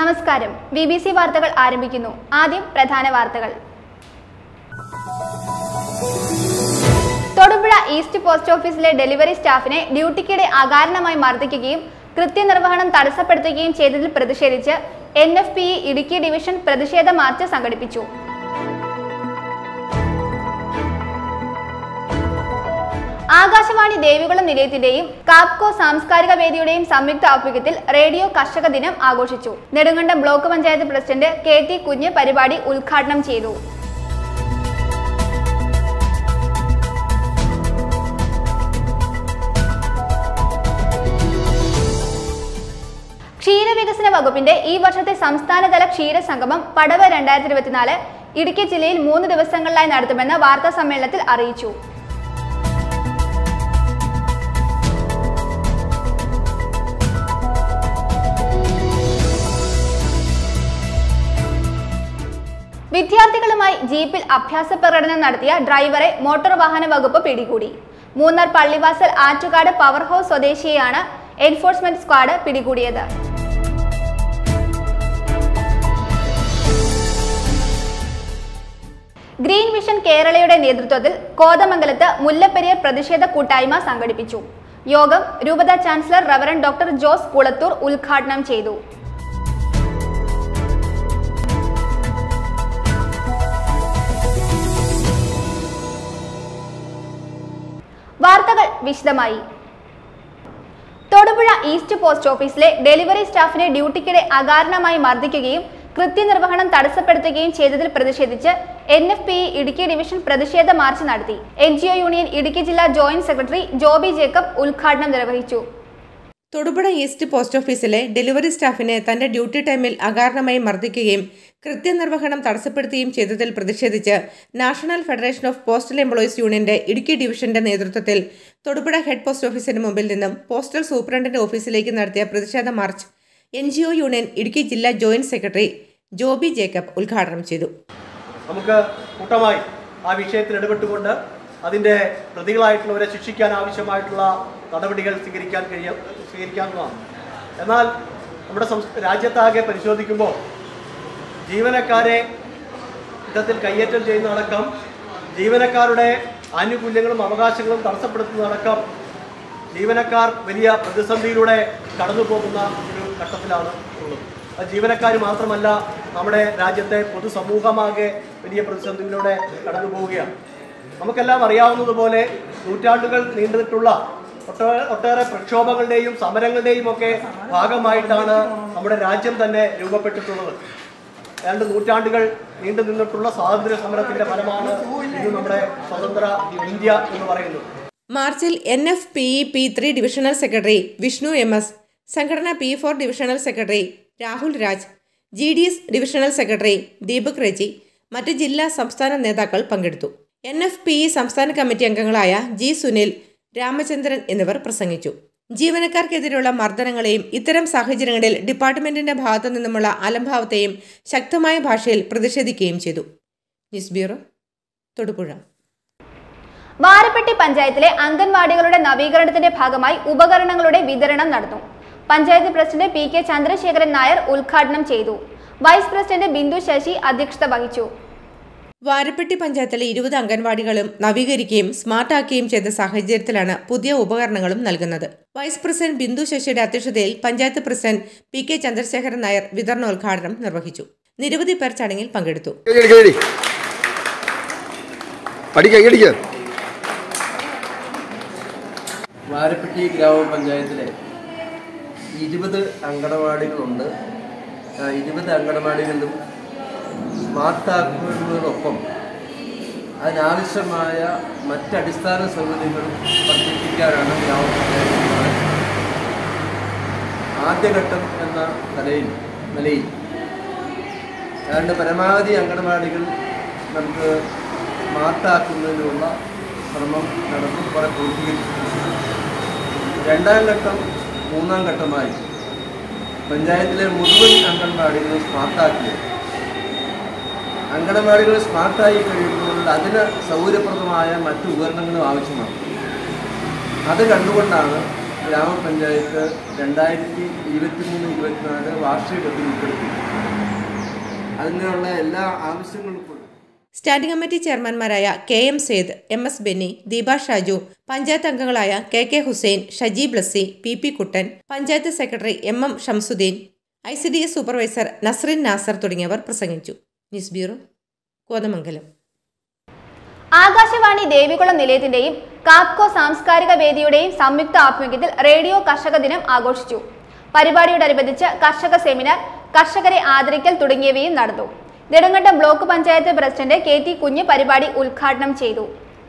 നമസ്കാരം B B C വാർത്തകൾ ആരംഭിക്കുന്നു ആദ്യം പ്രധാന വാർത്തകൾ തൊടുപുഴ ഈസ്റ്റ് പോസ്റ്റ് ഓഫീസിലെ ഡെലിവറി സ്റ്റാഫിനെ ഡ്യൂട്ടിക്കിടെ അകാരണമായി മർദ്ദിക്കുകയും കൃത്യനിർവഹണം തടസ്സപ്പെടുത്തുകയും ചെയ്തതിൽ പ്രതിഷേധിച്ച് N F P Idukki division പ്രതിഷേധ മാർച്ച് സംഘടിപ്പിച്ചു ആകാശവാണി ദേവികുളം നിലയത്തിന്റെയും കാപ്കോ സാംസ്കാരിക വേദിയുടെയും സംയുക്ത ആഭിമുഖ്യത്തിൽ റേഡിയോ കർഷക ദിനം ആഘോഷിച്ചു Nedumkandam block panchayat president K T Kunju പരിപാടി ഉദ്ഘാടനം ചെയ്തു ക്ഷീരവികസന വകുപ്പിന്റെ ഈ വർഷത്തെ സംസ്ഥാനതല ക്ഷീര സംഗമം പടവ് രണ്ടായിരത്തി ഇരുപത്തിനാല് ഇടുക്കി ജില്ലയിൽ മൂന്ന് ദിവസങ്ങളിലായി നടത്തുമെന്ന് വാർത്താ സമ്മേളനത്തിൽ അറിയിച്ചു വിദ്യാർത്ഥികളുമായി ജീപ്പിൽ അഭ്യാസ പ്രകടനം നടത്തിയ ഡ്രൈവറെ മോട്ടോർ വാഹന വകുപ്പ് പിടികൂടി മൂന്നാർ പള്ളിവാസൽ ആറ്റുകാട് പവർ ഹൗസ് സ്വദേശിയെയാണ് എൻഫോഴ്സ്മെന്റ് സ്ക്വാഡ് പിടികൂടിയത് ഗ്രീൻ വിഷൻ കേരളയുടെ നേതൃത്വത്തിൽ കോതമംഗലത്ത് മുല്ലപ്പെരിയാർ പ്രതിഷേധ കൂട്ടായ്മ സംഘടിപ്പിച്ചു യോഗം രൂപത chancellor reverend doctor Jose Kulathoor ഉദ്ഘാടനം ചെയ്തു വാർത്തകൾ വിശദമായി തൊടുപുഴ ഈസ്റ്റ് പോസ്റ്റ് ഓഫീസിലെ ഡെലിവറി സ്റ്റാഫിനെ ഡ്യൂട്ടിക്കിടെ അകാരണമായി മർദ്ദിക്കുകയും കൃത്യനിർവഹണം തടസ്സപ്പെടുത്തുകയും ചെയ്തതിൽ പ്രതിഷേധിച്ച് N F P Idukki division പ്രതിഷേധ മാർച്ച് നടത്തി N G O union Idukki ജില്ലാ ജോയിന്റ് സെക്രട്ടറി ജോബി ജേക്കബ് ഉദ്ഘാടനം നിർവഹിച്ചു തൊടുപുഴ ഈസ്റ്റ് പോസ്റ്റ് ഓഫീസിലെ ഡെലിവറി സ്റ്റാഫിനെ തന്റെ ഡ്യൂട്ടി ടൈമിൽ അകാരണമായി മർദ്ദിക്കുകയും കൃത്യനിർവഹണം തടസ്സപ്പെടുത്തുകയും ചെയ്തതിൽ പ്രതിഷേധിച്ച് national federation of postal employees യൂണിയന്റെ ഇടുക്കി ഡിവിഷന്റെ നേതൃത്വത്തിൽ തൊടുപുഴ ഹെഡ് പോസ്റ്റ് ഓഫീസിന് മുമ്പിൽ നിന്നും പോസ്റ്റൽ സൂപ്രണ്ടിന്റെ ഓഫീസിലേക്ക് നടത്തിയ പ്രതിഷേധ march N G O union Idukki ജില്ലാ ജോയിന്റ് സെക്രട്ടറി ജോബി ജേക്കബ് ഉദ്ഘാടനം ചെയ്തു നമുക്ക് കൂട്ടമായി ആ വിഷയത്തിൽ ഇടപെട്ടുകൊണ്ട് അതിൻ്റെ പ്രതികളായിട്ടുള്ളവരെ ശിക്ഷിക്കാൻ ആവശ്യമായിട്ടുള്ള നടപടികൾ സ്വീകരിക്കാൻ കഴിയ സ്വീകരിക്കാവുന്നതാണ് എന്നാൽ നമ്മുടെ സംസ് രാജ്യത്താകെ പരിശോധിക്കുമ്പോൾ ജീവനക്കാരെ ഇത്തരത്തിൽ കയ്യേറ്റം ചെയ്യുന്നതടക്കം ജീവനക്കാരുടെ ആനുകൂല്യങ്ങളും അവകാശങ്ങളും തടസ്സപ്പെടുത്തുന്നതടക്കം ജീവനക്കാർ വലിയ പ്രതിസന്ധിയിലൂടെ കടന്നു പോകുന്ന ഒരു ഘട്ടത്തിലാണ് ഉള്ളത് അത് ജീവനക്കാർ മാത്രമല്ല നമ്മുടെ രാജ്യത്തെ പൊതുസമൂഹമാകെ വലിയ പ്രതിസന്ധിയിലൂടെ കടന്നു പോവുകയാണ് നമുക്കെല്ലാം അറിയാവുന്നതുപോലെ നൂറ്റാണ്ടുകൾ നീണ്ടിട്ടുള്ള ഒട്ടേറെ ഒട്ടേറെ പ്രക്ഷോഭങ്ങളുടെയും സമരങ്ങളുടെയും ഒക്കെ ഭാഗമായിട്ടാണ് നമ്മുടെ രാജ്യം തന്നെ രൂപപ്പെട്ടിട്ടുള്ളത് രണ്ട് നൂറ്റാണ്ടുകൾ നീണ്ടു നിന്നിട്ടുള്ള സ്വാതന്ത്ര്യ സമരത്തിന്റെ ഫലമാണ് ഇന്ന് നമ്മുടെ സ്വതന്ത്ര ഇന്ത്യ എന്ന് പറയുന്നത് മാർച്ചിൽ N F P E P three divisional secretary Vishnu M S സംഘടന P four divisional secretary Rahul Raj G D S divisional secretary Deepak Reji മറ്റ് ജില്ലാ സംസ്ഥാന നേതാക്കൾ പങ്കെടുത്തു എൻ എഫ് പി ഇ സംസ്ഥാന കമ്മിറ്റി അംഗങ്ങളായ ജി സുനിൽ രാമചന്ദ്രൻ എന്നിവർ പ്രസംഗിച്ചു ജീവനക്കാർക്കെതിരെയുള്ള മർദ്ദനങ്ങളെയും ഇത്തരം സാഹചര്യങ്ങളിൽ ഡിപ്പാർട്ട്മെന്റിന്റെ ഭാഗത്തു നിന്നുമുള്ള അലംഭാവത്തെയും ശക്തമായ ഭാഷയിൽ പ്രതിഷേധിക്കുകയും ചെയ്തു ന്യൂസ് ബ്യൂറോ തൊടുപുഴ വാരപ്പെട്ടി പഞ്ചായത്തിലെ അംഗൻവാടികളുടെ നവീകരണത്തിന്റെ ഭാഗമായി ഉപകരണങ്ങളുടെ വിതരണം നടന്നു panchayat president P K Chandrasekharan Nair ഉദ്ഘാടനം ചെയ്തു വൈസ് പ്രസിഡന്റ് ബിന്ദു ശശി അധ്യക്ഷത വഹിച്ചു വാരപ്പെട്ടി പഞ്ചായത്തിലെ ഇരുപത് അംഗൻവാടികളും നവീകരിക്കുകയും സ്മാർട്ടാക്കുകയും ചെയ്ത സാഹചര്യത്തിലാണ് പുതിയ ഉപകരണങ്ങളും നൽകുന്നത് വൈസ് പ്രസിഡന്റ് ബിന്ദു ശശിയുടെ അധ്യക്ഷതയിൽ panchayat president P K Chandrasekharan Nair വിതരണോദ്ഘാടനം നിർവഹിച്ചു നിരവധി പേർ ചടങ്ങിൽ പങ്കെടുത്തു കൈയടി കൈയടി അടിക്ക കൈയടിക്ക വാരപ്പെട്ടി ഗ്രാമപഞ്ചായത്തിലെ ഇരുപത് അങ്കണവാടികളുണ്ട് ആ ഇരുപത് അങ്കണവാടികളിലും സ്മാർട്ടാക്കുന്നതിനോടൊപ്പം അതിനാവശ്യമായ മറ്റടിസ്ഥാന സൗകര്യങ്ങളും വർദ്ധിപ്പിക്കാനാണ് ഗ്രാമപഞ്ചായത്ത് തീരുമാനിച്ചത്. ആദ്യഘട്ടം എന്ന നിലയിൽ നിലയിൽ ഏതാണ്ട് പരമാവധി അങ്കണവാടികൾ നമുക്ക് സ്മാർട്ടാക്കുന്നതിനുള്ള ശ്രമം നടന്നു കുറെ പൂർത്തീകരിച്ചു രണ്ടാം ഘട്ടം മൂന്നാം ഘട്ടമായി പഞ്ചായത്തിലെ മുഴുവൻ അംഗൻവാടികളും സ്മാർട്ടാക്കി അംഗനവാടികൾ സ്മാർട്ടായി കഴിയുമ്പോൾ അതിന് സൗകര്യപ്രദമായ മറ്റു ഉപകരണങ്ങളും ആവശ്യമാണ് അത് കണ്ടുകൊണ്ടാണ് ഗ്രാമപഞ്ചായത്ത് രണ്ടായിരത്തി ഇരുപത്തി മൂന്ന് ഇരുപത്തിനാല് വാർഷികത്തിൽ ഉൾപ്പെടുത്തി അതിനുള്ള എല്ലാ ആവശ്യങ്ങളും കൊടുത്തു സ്റ്റാൻഡിംഗ് കമ്മിറ്റി ചെയർമാൻമാരായ K M Saeed M S Benny Deepa Shaju panchayat അംഗങ്ങളായ K K Hussain Shaji Blessy P P Kuttan panchayat secretary M M Shamsuddin I C D S supervisor Nasrin Nasar തുടങ്ങിയവർ പ്രസംഗിച്ചു ന്യൂസ് ബ്യൂറോ കോതമംഗലം ആകാശവാണി ദേവികുളം നിലയത്തിന്റെയും കാപ്കോ സാംസ്കാരിക വേദിയുടെയും സംയുക്ത ആഭിമുഖ്യത്തിൽ റേഡിയോ കർഷക ദിനം ആഘോഷിച്ചു പരിപാടിയോടനുബന്ധിച്ച് കർഷക സെമിനാർ കർഷകരെ ആദരിക്കൽ തുടങ്ങിയവയും നടന്നു Nedumkandam block panchayat president K T Kunju പരിപാടി ഉദ്ഘാടനം ചെയ്തു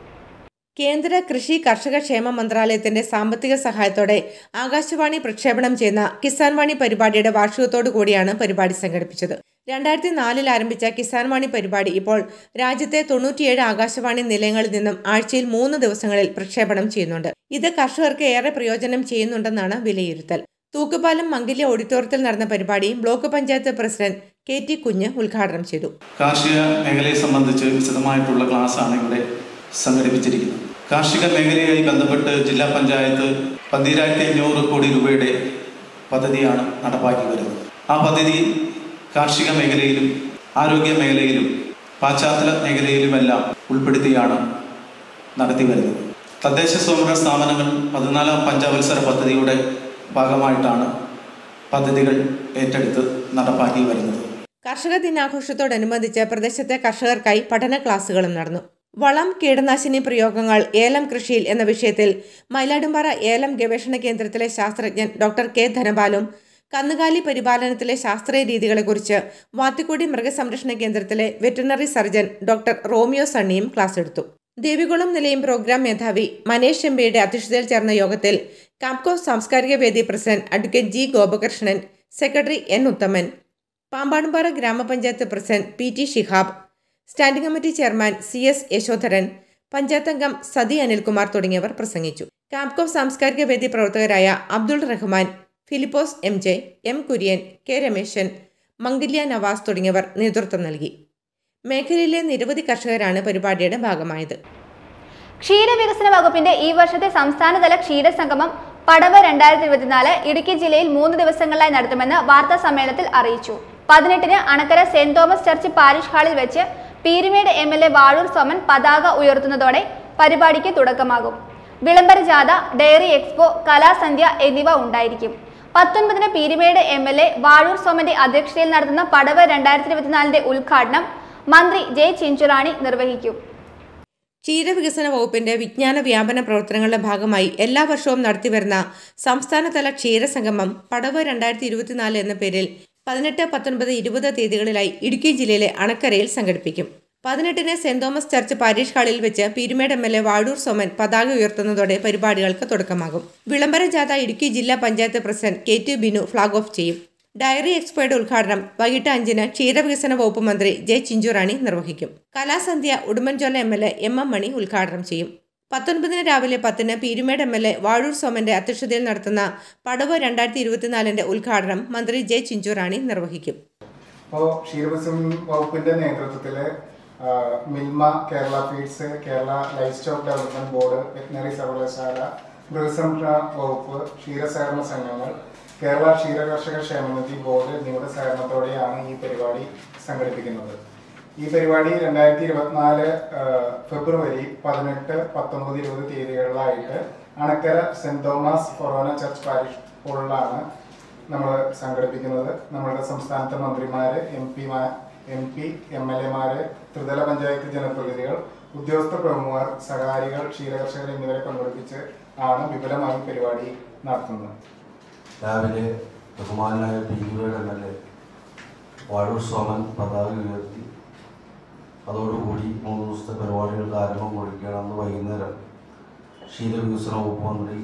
കേന്ദ്ര കൃഷി കർഷക ക്ഷേമ മന്ത്രാലയത്തിന്റെ സാമ്പത്തിക സഹായത്തോടെ ആകാശവാണി പ്രക്ഷേപണം ചെയ്യുന്ന കിസാൻ വാണി പരിപാടിയുടെ വാർഷികത്തോടു കൂടിയാണ് പരിപാടി സംഘടിപ്പിച്ചത് രണ്ടായിരത്തി നാലിൽ ആരംഭിച്ച കിസാൻ വാണി പരിപാടി ഇപ്പോൾ രാജ്യത്തെ തൊണ്ണൂറ്റിയേഴ് ആകാശവാണി നിലയങ്ങളിൽ നിന്നും ആഴ്ചയിൽ മൂന്ന് ദിവസങ്ങളിൽ പ്രക്ഷേപണം ചെയ്യുന്നുണ്ട് ഇത് കർഷകർക്ക് ഏറെ പ്രയോജനം ചെയ്യുന്നുണ്ടെന്നാണ് വിലയിരുത്തൽ തൂക്കുപാലം മംഗല്യ ഓഡിറ്റോറിയത്തിൽ നടന്ന പരിപാടി block panchayat president K T Kunju ഉദ്ഘാടനം ചെയ്തു കാർഷിക മേഖലയെ സംബന്ധിച്ച് വിശദമായിട്ടുള്ള ക്ലാസ്സാണ് ഇവിടെ സംഘടിപ്പിച്ചിരിക്കുന്നത് കാർഷിക മേഖലയുമായി ബന്ധപ്പെട്ട് ജില്ലാ പഞ്ചായത്ത് പന്തിരായിരത്തി അഞ്ഞൂറ് കോടി രൂപയുടെ പദ്ധതിയാണ് നടപ്പാക്കി വരുന്നത് ആ പദ്ധതി കാർഷിക മേഖലയിലും ആരോഗ്യ മേഖലയിലും പാശ്ചാത്തല മേഖലയിലുമെല്ലാം ഉൾപ്പെടുത്തിയാണ് നടത്തി വരുന്നത് തദ്ദേശ സ്വയംഭരണ സ്ഥാപനങ്ങൾ പതിനാലാം പഞ്ചവത്സര പദ്ധതിയുടെ ഭാഗമായിട്ടാണ് പദ്ധതികൾ ഏറ്റെടുത്ത് നടപ്പാക്കി വരുന്നത് കർഷക ദിനാഘോഷത്തോടനുബന്ധിച്ച് പ്രദേശത്തെ കർഷകർക്കായി പഠന ക്ലാസുകളും നടന്നു വളം കീടനാശിനി പ്രയോഗങ്ങൾ ഏലം കൃഷിയിൽ എന്ന വിഷയത്തിൽ മയിലാടുംപാറ ഏലം ഗവേഷണ കേന്ദ്രത്തിലെ ശാസ്ത്രജ്ഞൻ ഡോക്ടർ കെ ധനപാലും കന്നുകാലി പരിപാലനത്തിലെ ശാസ്ത്രീയ രീതികളെക്കുറിച്ച് വാത്തിക്കുടി മൃഗസംരക്ഷണ കേന്ദ്രത്തിലെ വെറ്ററിനറി സർജൻ ഡോക്ടർ റോമിയോ സണ്ണിയും ക്ലാസ് എടുത്തു ദേവികുളം നിലയം പ്രോഗ്രാം മേധാവി മനേഷ് എംബിയുടെ അധ്യക്ഷതയിൽ ചേർന്ന യോഗത്തിൽ കാപ്കോ സാംസ്കാരിക വേദി president advocate G Gopakrishnan secretary N Uthaman Pampadumpara ഗ്രാമപഞ്ചായത്ത് president P T Shihab standing committee chairman C S Yashodharan panchayat അംഗം സതി അനിൽകുമാർ തുടങ്ങിയവർ പ്രസംഗിച്ചു കാപ്കോ സാംസ്കാരിക വേദി പ്രവർത്തകരായ Abdul Rahman Philipose M J M Kurian K Rameshan Mangalya Navas തുടങ്ങിയവർ നേതൃത്വം നൽകി മേഖലയിലെ നിരവധി കർഷകരാണ് പരിപാടിയുടെ ഭാഗമായത് ക്ഷീരവികസന വകുപ്പിന്റെ ഈ വർഷത്തെ സംസ്ഥാനതല ക്ഷീരസംഗമം പടവ് രണ്ടായിരത്തി ഇരുപത്തിനാല് ഇടുക്കി ജില്ലയിൽ മൂന്ന് ദിവസങ്ങളിലായി നടത്തുമെന്ന് വാർത്താ സമ്മേളനത്തിൽ അറിയിച്ചു പതിനെട്ടിന് Anakkara saint Thomas church parish ഹാളിൽ വെച്ച് Peerumedu M L A Vazhoor Soman പതാക ഉയർത്തുന്നതോടെ പരിപാടിക്ക് തുടക്കമാകും വിളംബര ജാഥ ഡയറി എക്സ്പോ കലാസന്ധ്യ എന്നിവ ഉണ്ടായിരിക്കും പത്തൊൻപതിന് Peerumedu M L A Vazhoor സോമന്റെ അധ്യക്ഷതയിൽ നടത്തുന്ന പടവ് രണ്ടായിരത്തി ഇരുപത്തിനാലിന്റെ ഉദ്ഘാടനം മന്ത്രി ജെ ചിഞ്ചുറാണി നിർവഹിക്കും ക്ഷീരവികസന വകുപ്പിന്റെ വിജ്ഞാന വ്യാപന പ്രവർത്തനങ്ങളുടെ ഭാഗമായി എല്ലാ വർഷവും നടത്തിവരുന്ന സംസ്ഥാനതല ക്ഷീരസംഗമം പടവ് രണ്ടായിരത്തി ഇരുപത്തിനാല് എന്ന പേരിൽ പതിനെട്ട് പത്തൊൻപത് ഇരുപത് തീയതികളിലായി ഇടുക്കി ജില്ലയിലെ അണക്കരയിൽ സംഘടിപ്പിക്കും പതിനെട്ടിന് സെന്റ് തോമസ് ചർച്ച് പാരീഷ് ഹാളിൽ വെച്ച് Peerumedu M L A Vazhoor Soman പതാക ഉയർത്തുന്നതോടെ പരിപാടികൾക്ക് തുടക്കമാകും വിളംബര ജാഥ ഇടുക്കി ജില്ലാ panchayat president K T Binu flag off ചെയ്യും ഡയറി എക്സ്പോയുടെ ഉദ്ഘാടനം വൈകിട്ട് അഞ്ചിന് ക്ഷീരവികസന വകുപ്പ് മന്ത്രി ജെ ചിഞ്ചുറാണി നിർവഹിക്കും കലാസന്ധ്യ Udumbanchola M L A M M Mani ഉദ്ഘാടനം ചെയ്യും പത്തൊൻപതിന് രാവിലെ പത്തിന് Peerumedu M L A Vazhoor സോമന്റെ അധ്യക്ഷതയിൽ നടത്തുന്ന പടവ് രണ്ടായിരത്തി ഇരുപത്തിനാലിന്റെ ഉദ്ഘാടനം മന്ത്രി ജെ ചിഞ്ചുറാണി നിർവഹിക്കും ഇപ്പോൾ ക്ഷീരവികസന വകുപ്പിന്റെ നേതൃത്വത്തിൽ Milma Kerala feeds Kerala livestock development board veterinary സർവകലാശാല മൃഗസംരക്ഷണ വകുപ്പ് ക്ഷീരസഹകരണ സംഘങ്ങൾ കേരള ക്ഷീരകർഷക ക്ഷേമനിധി ബോർഡ് എന്നിവയുടെ സഹകരണത്തോടെയാണ് ഈ പരിപാടി സംഘടിപ്പിക്കുന്നത് ഈ പരിപാടി രണ്ടായിരത്തി ഇരുപത്തിനാല് ഫെബ്രുവരി പതിനെട്ട് പത്തൊമ്പത് ഇരുപത് തീയതികളിലായിട്ട് Anakkara saint Thomas corona church parish ഹാളിലാണ് നമ്മൾ സംഘടിപ്പിക്കുന്നത് നമ്മുടെ സംസ്ഥാനത്തെ മന്ത്രിമാര് എം പിമാർ എം പി എം എൽ എമാര് ത്രിതല പഞ്ചായത്ത് ജനപ്രതിനിധികൾ ഉദ്യോഗസ്ഥ പ്രമുഖർ സഹകാരികൾ ക്ഷീരകർഷകർ എന്നിവരെ പങ്കെടുപ്പിച്ച് ആണ് വിപുലമായി പരിപാടി നടത്തുന്നത് രാവിലെ ബഹുമാനായ പി യുയുടെ M L A Vazhoor Soman പതാക ഉയർത്തി അതോടുകൂടി മൂന്ന് ദിവസത്തെ പരിപാടികൾക്ക് ആരംഭം കുറിക്കുകയാണ് അന്ന് വൈകുന്നേരം ക്ഷീരവികസന വകുപ്പ് മന്ത്രി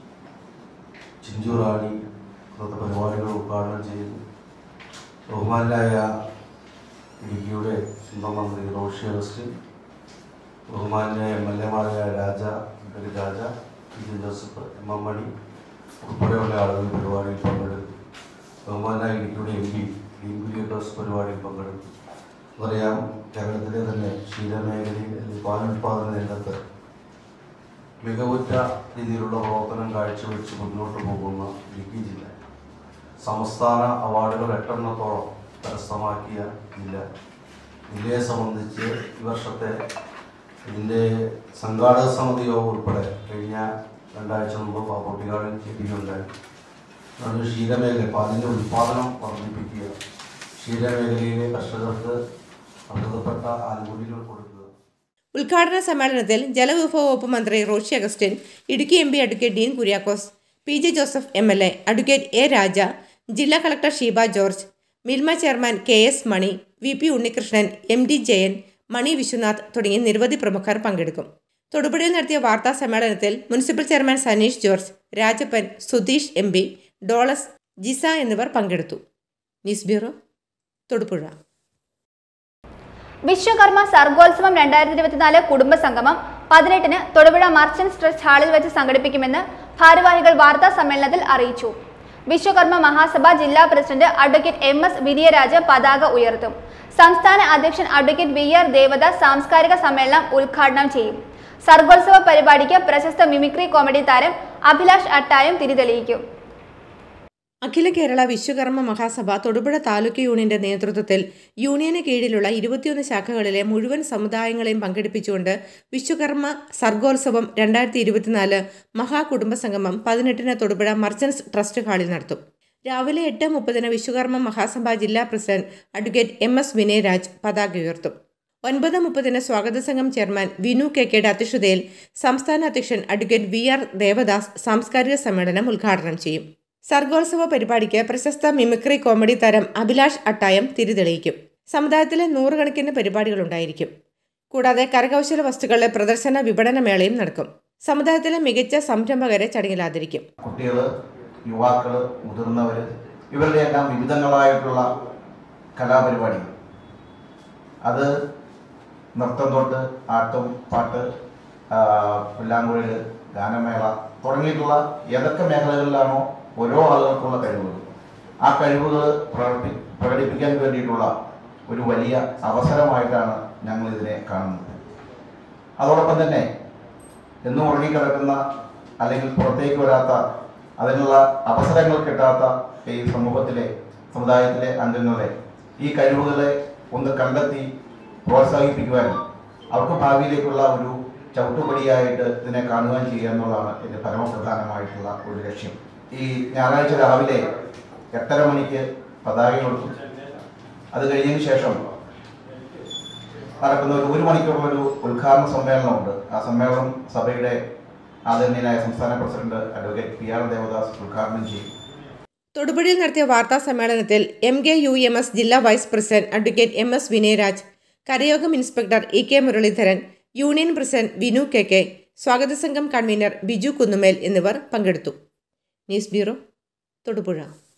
ചിഞ്ചുറാണി ഇന്നത്തെ പരിപാടികൾ ഉദ്ഘാടനം ചെയ്തു ബഹുമാനായ ഇടുക്കിയുടെ സ്വന്തം മന്ത്രി റോഷി അഗസ്റ്റിൻ ബഹുമാനായ എം എൽ എമാരായ രാജ ഒരു Raja P J Joseph M M Mani ഉൾപ്പെടെയുള്ള ആളുകൾ പരിപാടിയിൽ പങ്കെടുത്തു ബഹുമാനായ ഇടുക്കിയുടെ എം പി ഡീൻ കുര്യാക്കോസ് പരിപാടിയിൽ പങ്കെടുത്തു അറിയാം കേരളത്തിലെ തന്നെ ക്ഷീരമേഖലയിൽ അല്ലെങ്കിൽ പാലുൽപാദന രംഗത്ത് മികവുറ്റ രീതിയിലുള്ള പ്രവർത്തനം കാഴ്ചവെച്ച് മുന്നോട്ട് പോകുന്ന ഇടുക്കി ജില്ല സംസ്ഥാന അവാർഡുകൾ എട്ടെണ്ണത്തോളം കരസ്ഥമാക്കിയ ജില്ല ജില്ലയെ സംബന്ധിച്ച് ഈ വർഷത്തെ ഇതിൻ്റെ സംഘാടക സമിതി യോഗം ഉൾപ്പെടെ കഴിഞ്ഞ രണ്ടാഴ്ച മുമ്പ് പാപ്പൊട്ടിക്കാടിൽ ചേരുകയുണ്ടായി അത് ക്ഷീരമേഖല പാലിൻ്റെ ഉൽപ്പാദനം വർദ്ധിപ്പിക്കുക ക്ഷീരമേഖലയിലെ കർഷകർക്ക് അർഹതപ്പെട്ട ആനുകൂല്യങ്ങൾ കൊടുക്കുക ഉദ്ഘാടന സമ്മേളനത്തിൽ ജലവിഭവ വകുപ്പ് മന്ത്രി Roshi Augustine Idukki M P advocate Dean Kuriakose P J Joseph M L A advocate A Raja ജില്ലാ collector Sheeba George Milma chairman K S Mani V P Unnikrishnan M D Jayan Mani Viswanath തുടങ്ങി നിരവധി പ്രമുഖർ പങ്കെടുക്കും തൊടുപുഴയിൽ നടത്തിയ വാർത്താ സമ്മേളനത്തിൽ municipal chairman Saneesh George Rajappan Sudheesh M P Dolas Jisa എന്നിവർ പങ്കെടുത്തു ന്യൂസ് ബ്യൂറോ തൊടുപുഴ വിശ്വകർമ്മ സർഗോത്സവം രണ്ടായിരത്തി ഇരുപത്തിനാല് കുടുംബ സംഗമം പതിനെട്ടിന് തൊടുപുഴ മർച്ചന്റ്സ് ട്രസ്റ്റ് ഹാളിൽ വെച്ച് സംഘടിപ്പിക്കുമെന്ന് ഭാരവാഹികൾ വാർത്താ സമ്മേളനത്തിൽ അറിയിച്ചു വിശ്വകർമ്മ മഹാസഭ ജില്ലാ president advocate M S Vinayaraj പതാക ഉയർത്തും സംസ്ഥാന അധ്യക്ഷൻ അഡ്വക്കേറ്റ് വി ആർ ദേവദാസ് സാംസ്കാരിക സമ്മേളനം ഉദ്ഘാടനം ചെയ്യും സർഗോത്സവ പരിപാടിക്ക് പ്രശസ്ത മിമിക്രി കോമഡി താരം അഭിലാഷ് അട്ടായം തിരിതെളിയിക്കും അഖില കേരള വിശ്വകർമ്മ മഹാസഭ തൊടുപുഴ താലൂക്ക് യൂണിയന്റെ നേതൃത്വത്തിൽ യൂണിയന് കീഴിലുള്ള ഇരുപത്തിയൊന്ന് ശാഖകളിലെ മുഴുവൻ സമുദായങ്ങളെയും പങ്കെടുപ്പിച്ചുകൊണ്ട് വിശ്വകർമ്മ സർഗോത്സവം രണ്ടായിരത്തി ഇരുപത്തിനാല് മഹാകുടുംബ സംഗമം പതിനെട്ടിന് തൊടുപുഴ മർച്ചന്റ്സ് ട്രസ്റ്റ് ഹാളിൽ നടത്തും രാവിലെ എട്ട് മുപ്പതിന് വിശ്വകർമ്മ മഹാസഭ ജില്ലാ president advocate M S Vinayaraj പതാക ഉയർത്തും ഒൻപത് മുപ്പതിന് സ്വാഗത സംഘം ചെയർമാൻ വിനു കെ കെയുടെ അധ്യക്ഷതയിൽ സംസ്ഥാന അധ്യക്ഷൻ അഡ്വക്കേറ്റ് വി ആർ ദേവദാസ് സാംസ്കാരിക സമ്മേളനം ഉദ്ഘാടനം ചെയ്യും സർഗോത്സവ പരിപാടിക്ക് പ്രശസ്ത മിമിക്രി കോമഡി താരം അഭിലാഷ് അട്ടായം തിരിതെളിയിക്കും സമുദായത്തിലെ നൂറുകണക്കിന് പരിപാടികളുണ്ടായിരിക്കും കൂടാതെ കരകൗശല വസ്തുക്കളുടെ പ്രദർശന വിപണന മേളയും നടക്കും സമുദായത്തിലെ മികച്ച സംരംഭകരെ ചടങ്ങിൽ ആദരിക്കും കുട്ടികൾ യുവാക്കൾ മുതിർന്നവർ ഇവരുടെ എല്ലാം വിവിധങ്ങളായിട്ടുള്ള കലാപരിപാടികൾ അത് നൃത്തം തൊട്ട് ആട്ടം പാട്ട് ആ, പുല്ലാങ്കുഴൽ ഗാനമേള തുടങ്ങിയിട്ടുള്ള ഏതൊക്കെ മേഖലകളിലാണോ ഓരോ ആളുകൾക്കുള്ള കഴിവുകൾ ആ കഴിവുകൾ പ്രകടി പ്രകടിപ്പിക്കാൻ വേണ്ടിയിട്ടുള്ള ഒരു വലിയ അവസരമായിട്ടാണ് ഞങ്ങൾ ഇതിനെ കാണുന്നത് അതോടൊപ്പം തന്നെ എന്നും ഉറങ്ങിക്കിടക്കുന്ന അല്ലെങ്കിൽ പുറത്തേക്ക് വരാത്ത അതിനുള്ള അവസരങ്ങൾ കിട്ടാത്ത ഈ സമൂഹത്തിലെ സമുദായത്തിലെ അംഗങ്ങളെ ഈ കഴിവുകളെ ഒന്ന് കണ്ടെത്തി പ്രോത്സാഹിപ്പിക്കുവാനും അവർക്ക് ഭാവിയിലേക്കുള്ള ഒരു ചവിട്ടുപടിയായിട്ട് ഇതിനെ കാണുവാൻ ചെയ്യുക എന്നുള്ളതാണ് ഇതിൻ്റെ പരമപ്രധാനമായിട്ടുള്ള ഒരു ലക്ഷ്യം ഈ ഞായറാഴ്ച രാവിലെ എട്ടര മണിക്ക് പതാക കൊടുക്കും അത് കഴിഞ്ഞതിന് ശേഷം നടക്കുന്ന ഒരു ഒരു മണിക്കൂറുള്ള ഒരു ഉദ്ഘാടന സമ്മേളനമുണ്ട് ആ സമ്മേളനം സഭയുടെ ആദരണീയനായ സംസ്ഥാന president advocate P R Devadas ഉദ്ഘാടനം ചെയ്യും തൊടുപുഴയിൽ നടത്തിയ വാർത്താ സമ്മേളനത്തിൽ M K U M S ജില്ലാ vice president advocate M S Vinayaraj Karayogam inspector E K Muraleedharan union president Vinu K K സ്വാഗത സംഘം കൺവീനർ ബിജു കുന്നുമേൽ എന്നിവർ പങ്കെടുത്തു ന്യൂസ് ബ്യൂറോ തൊടുപുഴ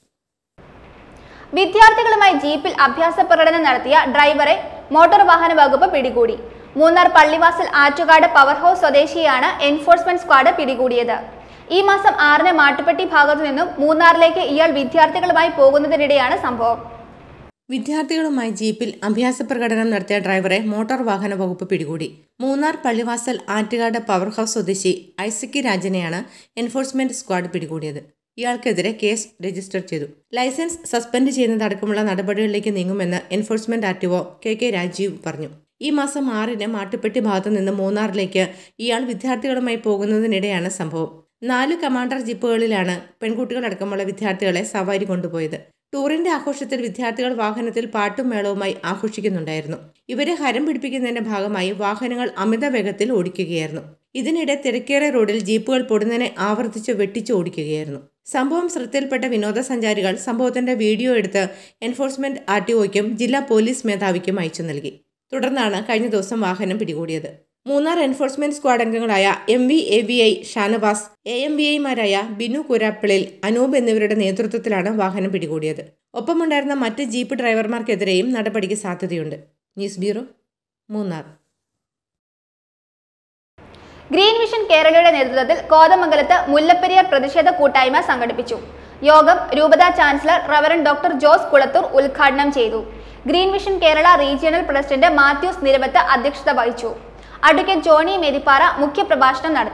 വിദ്യാർത്ഥികളുമായി ജീപ്പിൽ അഭ്യാസ പ്രകടനം നടത്തിയ ഡ്രൈവറെ മോട്ടോർ വാഹന വകുപ്പ് പിടികൂടി മൂന്നാർ പള്ളിവാസൽ ആറ്റുകാട് പവർ ഹൗസ് സ്വദേശിയാണ് എൻഫോഴ്സ്മെന്റ് സ്ക്വാഡ് പിടികൂടിയത് ഈ മാസം ആറിന് മാട്ടുപ്പെട്ടി ഭാഗത്തു നിന്നും മൂന്നാറിലേക്ക് ഇയാൾ വിദ്യാർത്ഥികളുമായി പോകുന്നതിനിടെയാണ് സംഭവം വിദ്യാർത്ഥികളുമായി ജീപ്പിൽ അഭ്യാസ പ്രകടനം നടത്തിയ ഡ്രൈവറെ മോട്ടോർ വാഹന വകുപ്പ് പിടികൂടി മൂന്നാർ പള്ളിവാസൽ ആറ്റുകാട് പവർ ഹൗസ് സ്വദേശി ഐസക്കി രാജനെയാണ് എൻഫോഴ്സ്മെന്റ് സ്ക്വാഡ് പിടികൂടിയത് ഇയാൾക്കെതിരെ കേസ് രജിസ്റ്റർ ചെയ്തു ലൈസൻസ് സസ്പെൻഡ് ചെയ്യുന്നതടക്കമുള്ള നടപടികളിലേക്ക് നീങ്ങുമെന്ന് enforcement RTO K K Rajeev പറഞ്ഞു ഈ മാസം ആറിന് മാട്ടുപ്പെട്ടി ഭാഗത്തു നിന്ന് മൂന്നാറിലേക്ക് ഇയാൾ വിദ്യാർത്ഥികളുമായി പോകുന്നതിനിടെയാണ് സംഭവം നാല് കമാൻഡർ ജീപ്പുകളിലാണ് പെൺകുട്ടികളടക്കമുള്ള വിദ്യാർത്ഥികളെ സവാരി കൊണ്ടുപോയത് ടൂറിന്റെ ആഘോഷത്തിൽ വിദ്യാർത്ഥികൾ വാഹനത്തിൽ പാട്ടും മേളവുമായി ആഘോഷിക്കുന്നുണ്ടായിരുന്നു ഇവരെ ഹരം പിടിപ്പിക്കുന്നതിന്റെ ഭാഗമായി വാഹനങ്ങൾ അമിത വേഗത്തിൽ ഓടിക്കുകയായിരുന്നു ഇതിനിടെ തിരക്കേറിയ റോഡിൽ ജീപ്പുകൾ പൊടുന്നതിനെ ആവർത്തിച്ച് വെട്ടിച്ച് ഓടിക്കുകയായിരുന്നു സംഭവം ശ്രദ്ധയിൽപ്പെട്ട വിനോദസഞ്ചാരികൾ സംഭവത്തിന്റെ വീഡിയോ എടുത്ത് എൻഫോഴ്സ്മെന്റ് ആർ ടി ഒയ്ക്കും ജില്ലാ പോലീസ് മേധാവിക്കും അയച്ചു നൽകി തുടർന്നാണ് കഴിഞ്ഞ ദിവസം വാഹനം പിടികൂടിയത് മൂന്നാർ എൻഫോഴ്സ്മെന്റ് സ്ക്വാഡ് അംഗങ്ങളായ M V A V I Shanavas A M V ഐമാരായ ബിനു കുരാപ്പിളിൽ അനൂപ് എന്നിവരുടെ നേതൃത്വത്തിലാണ് വാഹനം പിടികൂടിയത് ഒപ്പമുണ്ടായിരുന്ന മറ്റ് ജീപ്പ് ഡ്രൈവർമാർക്കെതിരെയും നടപടിക്ക് സാധ്യതയുണ്ട് news bureau Munnar green vision കേരളയുടെ നേതൃത്വത്തിൽ കോതമംഗലത്ത് മുല്ലപ്പെരിയാർ പ്രതിഷേധ കൂട്ടായ്മ സംഘടിപ്പിച്ചു യോഗം രൂപതാ chancellor reverend doctor Jose Kulathoor ഉദ്ഘാടനം ചെയ്തു green vision Kerala regional president Mathews Niravath അധ്യക്ഷത വഹിച്ചു അഡ്വക്കേറ്റ് ജോണി മേരിപ്പാറ മുഖ്യപ്രഭാഷണം നടത്തി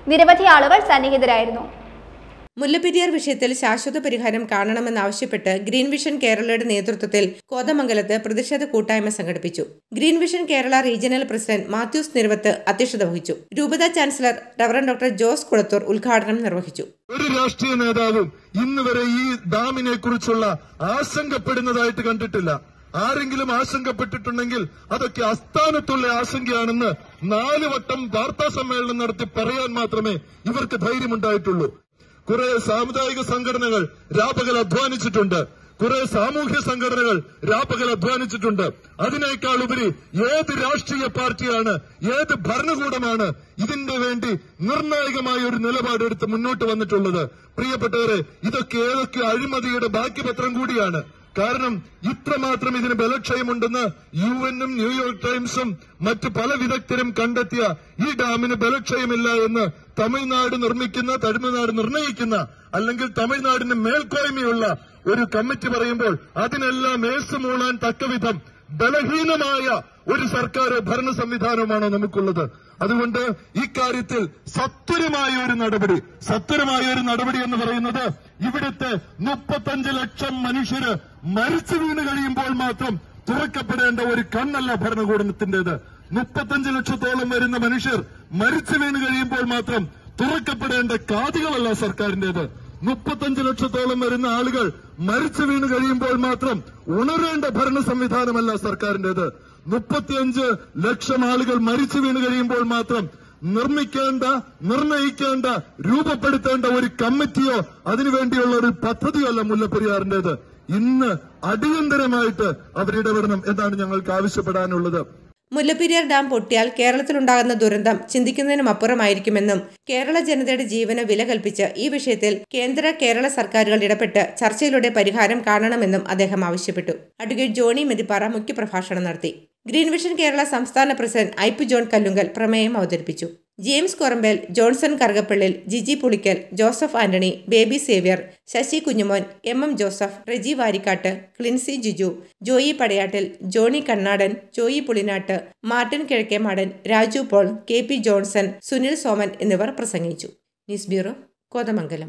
നിരവധി ആളുകൾ സന്നിഹിതരായിരുന്നു മുല്ലപ്പെരിയാർ വിഷയത്തിൽ ശാശ്വത പരിഹാരം കാണണമെന്നാവശ്യപ്പെട്ട് ഗ്രീൻ വിഷൻ കേരളയുടെ നേതൃത്വത്തിൽ കോതമംഗലത്ത് പ്രതിഷേധ കൂട്ടായ്മ സംഘടിപ്പിച്ചു green vision Kerala regional president Mathews Niruvath അധ്യക്ഷത വഹിച്ചു രൂപത chancellor reverend doctor Jose Kulathoor ഉദ്ഘാടനം നിർവഹിച്ചു ഒരു രാഷ്ട്രീയ നേതാവും ഇന്ന് വരെ ഈ ഡാമിനെ കുറിച്ചുള്ള ആശങ്കപ്പെടുന്നതായിട്ട് കണ്ടിട്ടില്ല ആരെങ്കിലും ആശങ്കപ്പെട്ടിട്ടുണ്ടെങ്കിൽ അതൊക്കെ അസ്ഥാനത്തുള്ള ആശങ്കയാണെന്ന് നാല് വട്ടം വാർത്താ സമ്മേളനം നടത്തി പറയാൻ മാത്രമേ ഇവർക്ക് ധൈര്യമുണ്ടായിട്ടുള്ളൂ കുറെ സാമുദായിക സംഘടനകൾ രാപകൽ അധ്വാനിച്ചിട്ടുണ്ട് കുറെ സാമൂഹ്യ സംഘടനകൾ രാപ്പകൽ അധ്വാനിച്ചിട്ടുണ്ട് അതിനേക്കാൾ ഉപരി ഏത് രാഷ്ട്രീയ പാർട്ടിയാണ് ഏത് ഭരണകൂടമാണ് ഇതിന്റെ വേണ്ടി നിർണായകമായ ഒരു നിലപാടെടുത്ത് മുന്നോട്ട് വന്നിട്ടുള്ളത് പ്രിയപ്പെട്ടവരെ ഇതൊക്കെ ഏതൊക്കെ അഴിമതിയുടെ ബാക്കി പത്രം കൂടിയാണ് കാരണം ഇത്രമാത്രം ഇതിന് ബലക്ഷയമുണ്ടെന്ന് യു എന്നും ന്യൂയോർക്ക് ടൈംസും മറ്റ് പല വിദഗ്ധരും കണ്ടെത്തിയ ഈ ഡാമിന് ബലക്ഷയമില്ല എന്ന് തമിഴ്നാട് നിർമ്മിക്കുന്ന തമിഴ്നാട് നിർണയിക്കുന്ന അല്ലെങ്കിൽ തമിഴ്നാടിന് മേൽക്കോയ്മയുള്ള ഒരു കമ്മിറ്റി പറയുമ്പോൾ അതിനെല്ലാം മേസ് മൂളാൻ തക്കവിധം ബലഹീനമായ ഒരു സർക്കാർ ഭരണ സംവിധാനമാണോ നമുക്കുള്ളത് അതുകൊണ്ട് ഇക്കാര്യത്തിൽ സത്വരമായ ഒരു നടപടി സത്വരമായ ഒരു നടപടി എന്ന് പറയുന്നത് ഇവിടുത്തെ മുപ്പത്തഞ്ച് ലക്ഷം മനുഷ്യര് മരിച്ചു വീണ് കഴിയുമ്പോൾ മാത്രം തുറക്കപ്പെടേണ്ട ഒരു കണ്ണല്ല ഭരണകൂടത്തിന്റേത് മുപ്പത്തഞ്ച് ലക്ഷത്തോളം വരുന്ന മനുഷ്യർ മരിച്ചു വീണ് കഴിയുമ്പോൾ മാത്രം തുറക്കപ്പെടേണ്ട കാതുകളല്ല സർക്കാരിന്റേത് മുപ്പത്തഞ്ച് ലക്ഷത്തോളം വരുന്ന ആളുകൾ മരിച്ചു വീണ് കഴിയുമ്പോൾ മാത്രം ഉണരേണ്ട ഭരണ സംവിധാനമല്ല സർക്കാരിന്റേത് മുപ്പത്തിയഞ്ച് ലക്ഷം ആളുകൾ മരിച്ചു വീണ് കഴിയുമ്പോൾ മാത്രം നിർമ്മിക്കേണ്ട നിർണയിക്കേണ്ട രൂപപ്പെടുത്തേണ്ട ഒരു കമ്മിറ്റിയോ അതിനുവേണ്ടിയുള്ള ഒരു പദ്ധതിയോ അല്ല മുല്ലപ്പെരിയാറിന്റേത് ഇന്ന് അടിയന്തരമായിട്ട് അവരിടപെടണം എന്നാണ് ഞങ്ങൾക്ക് ആവശ്യപ്പെടാനുള്ളത് മുല്ലപ്പെരിയാർ ഡാം പൊട്ടിയാൽ കേരളത്തിലുണ്ടാകുന്ന ദുരന്തം ചിന്തിക്കുന്നതിനും അപ്പുറമായിരിക്കുമെന്നും കേരള ജനതയുടെ ജീവന് വില കൽപ്പിച്ച് ഈ വിഷയത്തിൽ കേന്ദ്ര കേരള സർക്കാരുകൾ ഇടപെട്ട് ചർച്ചയിലൂടെ പരിഹാരം കാണണമെന്നും അദ്ദേഹം ആവശ്യപ്പെട്ടു അഡ്വക്കേറ്റ് ജോണി മെതിപ്പാറ മുഖ്യപ്രഭാഷണം നടത്തി ഗ്രീൻ വിഷൻ കേരള സംസ്ഥാന പ്രസിഡന്റ് ഐപ്പ് ജോൺ കല്ലുങ്കൽ പ്രമേയം അവതരിപ്പിച്ചു James Korambel Johnson Karukappallil Jiji Pulickal Joseph Antony Baby Xavier Sasi Kunjumon M M Joseph Reji Varikkatt Clincy Jiju Joy Padayattil Johny Kannadan Joy Pulinatt Martin Kizhakkemadan Raju Paul K P Johnson Sunil Soman എന്നിവർ പ്രസംഗിച്ചു ന്യൂസ് ബ്യൂറോ കോതമംഗലം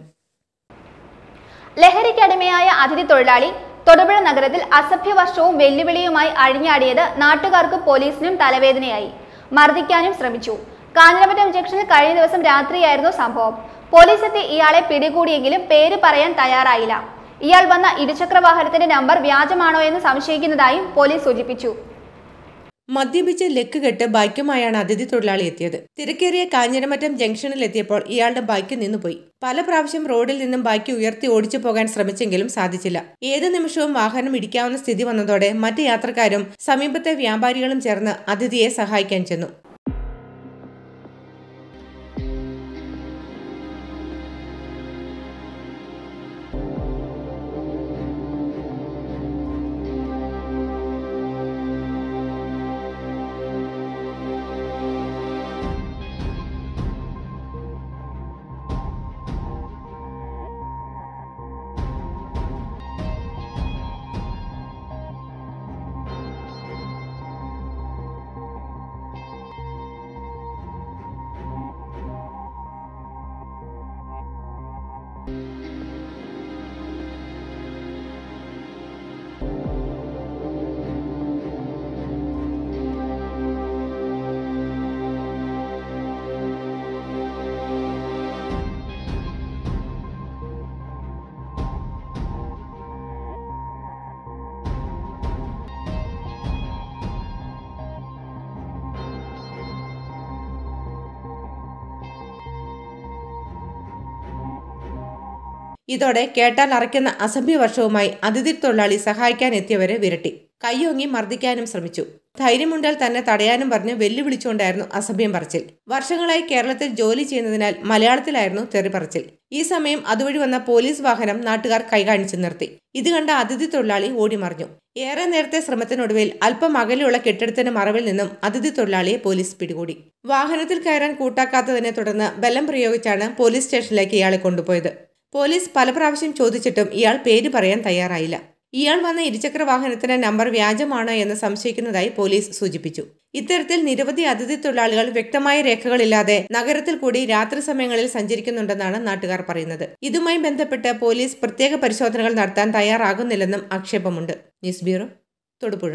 ലഹരിക്കടിമയായ അതിഥി തൊഴിലാളി തൊടുപുഴ നഗരത്തിൽ അസഭ്യവർഷവും വെല്ലുവിളിയുമായി അഴിഞ്ഞാടിയത് നാട്ടുകാർക്കും പോലീസിനും തലവേദനയായി മർദ്ദിക്കാനും ശ്രമിച്ചു കാഞ്ഞിരമറ്റം ജംഗ്ഷനിൽ കഴിഞ്ഞ ദിവസം രാത്രിയായിരുന്നു സംഭവം പോലീസ് എത്തി ഇയാളെ പിടികൂടിയെങ്കിലും പേര് പറയാൻ തയ്യാറായില്ല ഇയാൾ വന്ന ഇരുചക്ര വാഹനത്തിന്റെ നമ്പർ വ്യാജമാണോ എന്ന് സംശയിക്കുന്നതായും പോലീസ് സൂചിപ്പിച്ചു മദ്യപിച്ച് ലക്ക് കെട്ട് ബൈക്കുമായാണ് അതിഥി തൊഴിലാളി എത്തിയത് തിരക്കേറിയ കാഞ്ഞിരമറ്റം ജംഗ്ഷനിൽ എത്തിയപ്പോൾ ഇയാളുടെ ബൈക്ക് നിന്നുപോയി പല പ്രാവശ്യം റോഡിൽ നിന്നും ബൈക്ക് ഉയർത്തി ഓടിച്ചു പോകാൻ ശ്രമിച്ചെങ്കിലും സാധിച്ചില്ല ഏത് നിമിഷവും വാഹനം ഇടിക്കാവുന്ന സ്ഥിതി വന്നതോടെ മറ്റ് യാത്രക്കാരും സമീപത്തെ വ്യാപാരികളും ചേർന്ന് അതിഥിയെ സഹായിക്കാൻ ചെന്നു ഇതോടെ കേട്ടാൽ അറയ്ക്കുന്ന അസഭ്യവർഷവുമായി അതിഥി തൊഴിലാളി സഹായിക്കാൻ എത്തിയവരെ വിരട്ടി കയ്യോങ്ങി മർദ്ദിക്കാനും ശ്രമിച്ചു ധൈര്യമുണ്ടാൽ തന്നെ തടയാനും പറഞ്ഞ് വെല്ലുവിളിച്ചുകൊണ്ടായിരുന്നു അസഭ്യം പറച്ചിൽ വർഷങ്ങളായി കേരളത്തിൽ ജോലി ചെയ്യുന്നതിനാൽ മലയാളത്തിലായിരുന്നു തെറി പറച്ചിൽ ഈ സമയം അതുവഴി വന്ന പോലീസ് വാഹനം നാട്ടുകാർ കൈകാണിച്ചു നിർത്തി ഇത് കണ്ട അതിഥി തൊഴിലാളി ഓടിമറിഞ്ഞു ഏറെ നേരത്തെ ശ്രമത്തിനൊടുവിൽ അല്പം അകലെയുള്ള കെട്ടിടത്തിന് മറവിൽ നിന്നും അതിഥി തൊഴിലാളിയെ പോലീസ് പിടികൂടി വാഹനത്തിൽ കയറാൻ കൂട്ടാക്കാത്തതിനെ തുടർന്ന് ബലം പ്രയോഗിച്ചാണ് പോലീസ് സ്റ്റേഷനിലേക്ക് ഇയാളെ കൊണ്ടുപോയത് പോലീസ് പല പ്രാവശ്യം ചോദിച്ചിട്ടും ഇയാൾ പേര് പറയാൻ തയ്യാറായില്ല ഇയാൾ വന്ന ഇരുചക്ര വാഹനത്തിന്റെ നമ്പർ വ്യാജമാണ് എന്ന് സംശയിക്കുന്നതായി പോലീസ് സൂചിപ്പിച്ചു ഇത്തരത്തിൽ നിരവധി അതിഥി തൊഴിലാളികൾ വ്യക്തമായ രേഖകളില്ലാതെ നഗരത്തിൽ കൂടി രാത്രി സമയങ്ങളിൽ സഞ്ചരിക്കുന്നുണ്ടെന്നാണ് നാട്ടുകാർ പറയുന്നത് ഇതുമായി ബന്ധപ്പെട്ട് പോലീസ് പ്രത്യേക പരിശോധനകൾ നടത്താൻ തയ്യാറാകുന്നില്ലെന്നും ആക്ഷേപമുണ്ട് news bureau Thodupuzha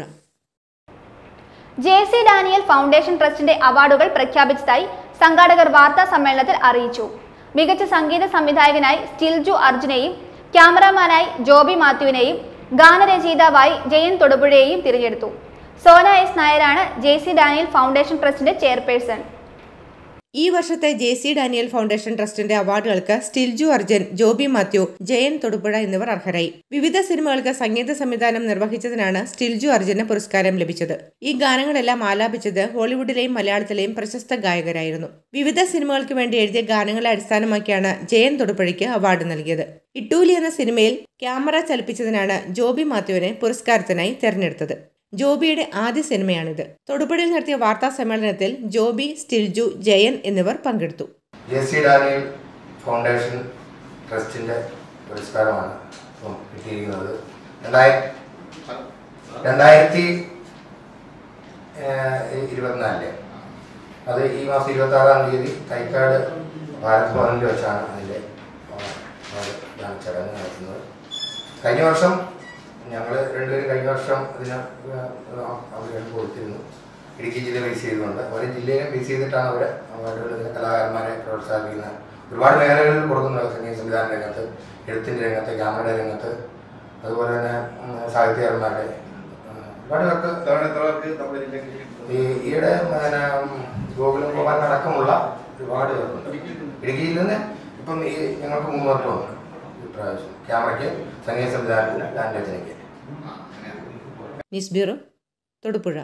J C Daniel foundation ട്രസ്റ്റിന്റെ അവാർഡുകൾ പ്രഖ്യാപിച്ചതായി സംഘാടകർ വാർത്താ സമ്മേളനത്തിൽ അറിയിച്ചു മികച്ച സംഗീത സംവിധായകനായി സ്റ്റിൽജു അർജുനെയും ക്യാമറാമാനായി ജോബി മാത്യുവിനെയും ഗാനരചയിതാവായി ജയൻ തൊടുപുഴയെയും തിരഞ്ഞെടുത്തു സോന എസ് നായരാണ് ജെ സി ഡാനിയൽ ഫൗണ്ടേഷൻ ട്രസ്റ്റിന്റെ ചെയർപേഴ്സൺ ഈ വർഷത്തെ ജെ സി ഡാനിയൽ ഫൗണ്ടേഷൻ ട്രസ്റ്റിന്റെ അവാർഡുകൾക്ക് സ്റ്റിൽജു അർജൻ ജോബി മാത്യു ജയൻ തൊടുപുഴ എന്നിവർ അർഹരായി വിവിധ സിനിമകൾക്ക് സംഗീത സംവിധാനം നിർവഹിച്ചതിനാണ് സ്റ്റിൽജു അർജന് പുരസ്കാരം ലഭിച്ചത് ഈ ഗാനങ്ങളെല്ലാം ആലാപിച്ചത് ഹോളിവുഡിലെയും മലയാളത്തിലെയും പ്രശസ്ത ഗായകരായിരുന്നു വിവിധ സിനിമകൾക്ക് വേണ്ടി എഴുതിയ ഗാനങ്ങളെ അടിസ്ഥാനമാക്കിയാണ് ജയൻ തൊടുപുഴയ്ക്ക് അവാർഡ് നൽകിയത് ഇട്ടൂലി എന്ന സിനിമയിൽ ക്യാമറ ചലിപ്പിച്ചതിനാണ് ജോബി മാത്യുവിനെ പുരസ്കാരത്തിനായി തെരഞ്ഞെടുത്തത് ജോബിയുടെ ആദ്യ സിനിമയാണിത് തൊടുപുഴയിൽ നടത്തിയ വാർത്താ സമ്മേളനത്തിൽ ജോബി സ്റ്റിൽജു ജയൻ എന്നിവർ പങ്കെടുത്തു ജെ സി ഡാനിയൽ ഫൗണ്ടേഷൻ ട്രസ്റ്റിൻ്റെ പുരസ്കാരമാണ് ഇപ്പം കിട്ടിയിരിക്കുന്നത് രണ്ടായിര രണ്ടായിരത്തി ഇരുപത്തിനാലില് അത് ഈ മാസം ഇരുപത്തി ആറാം തീയതി തൈക്കാട് ഭാരത് ഭവനിൽ വെച്ചാണ് അതിൻ്റെ ഇതാണ് ചടങ്ങ് നടത്തുന്നത് കഴിഞ്ഞ വർഷം ഞങ്ങൾ രണ്ടുപേരും കഴിഞ്ഞ വർഷം ഇതിന് അവർക്ക് കൊടുത്തിരുന്നു ഇടുക്കി ജില്ല ബേസ് ചെയ്തുകൊണ്ട് ഓരോ ജില്ലയിലും ബേസ് ചെയ്തിട്ടാണ് അവർ അവാർഡുകൾ ഇതിന് കലാകാരന്മാരെ പ്രോത്സാഹിപ്പിക്കുന്ന ഒരുപാട് മേഖലകളിൽ കൊടുക്കുന്നത് സംഗീത സംവിധാന രംഗത്ത് എഴുത്തിൻ്റെ രംഗത്ത് ക്യാമറയുടെ രംഗത്ത് അതുപോലെ തന്നെ ഉം, സാഹിത്യകാരന്മാരുടെ ഉം, ഒരുപാട് പേർക്ക് ഈ ഈയിടെ പിന്നെ ഗോകുലം ഗോപാലൻ അടക്കമുള്ള ഒരുപാട് പേർക്കുണ്ട് ഇടുക്കിയിൽ നിന്ന് ഇപ്പം ഈ ഞങ്ങൾക്ക് മൂന്ന് പേർക്ക് വന്നു ഇപ്രാവശ്യം ക്യാമറയ്ക്ക് സംഗീത സംവിധാനത്തിന് ഡാൻ രചനയ്ക്ക് news bureau Thodupuzha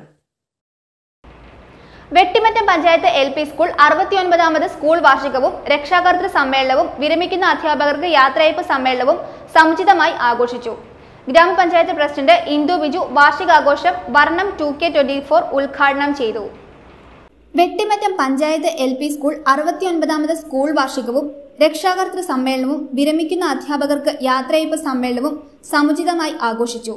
Vettimattom panchayat L P school അറുപത്തിയൊൻപതാമത് സ്കൂൾ വാർഷികവും രക്ഷാകർതൃ സമ്മേളനവും വിരമിക്കുന്ന അധ്യാപകർക്ക് യാത്രയയപ്പ് സമ്മേളനവും സമുചിതമായി ആഘോഷിച്ചു ഗ്രാമപഞ്ചായത്ത് പ്രസിഡന്റ് ഇന്ദു ബിജു വാർഷികാഘോഷം വർണ്ണം ടു കെ ട്വന്റി ഫോർ ഉദ്ഘാടനം ചെയ്തു Vettimattom panchayat L P school അറുപത്തിയൊൻപതാമത് സ്കൂൾ വാർഷികവും രക്ഷാകർതൃ സമ്മേളനവും വിരമിക്കുന്ന അധ്യാപകർക്ക് യാത്രയയപ്പ് സമ്മേളനവും സമുചിതമായി ആഘോഷിച്ചു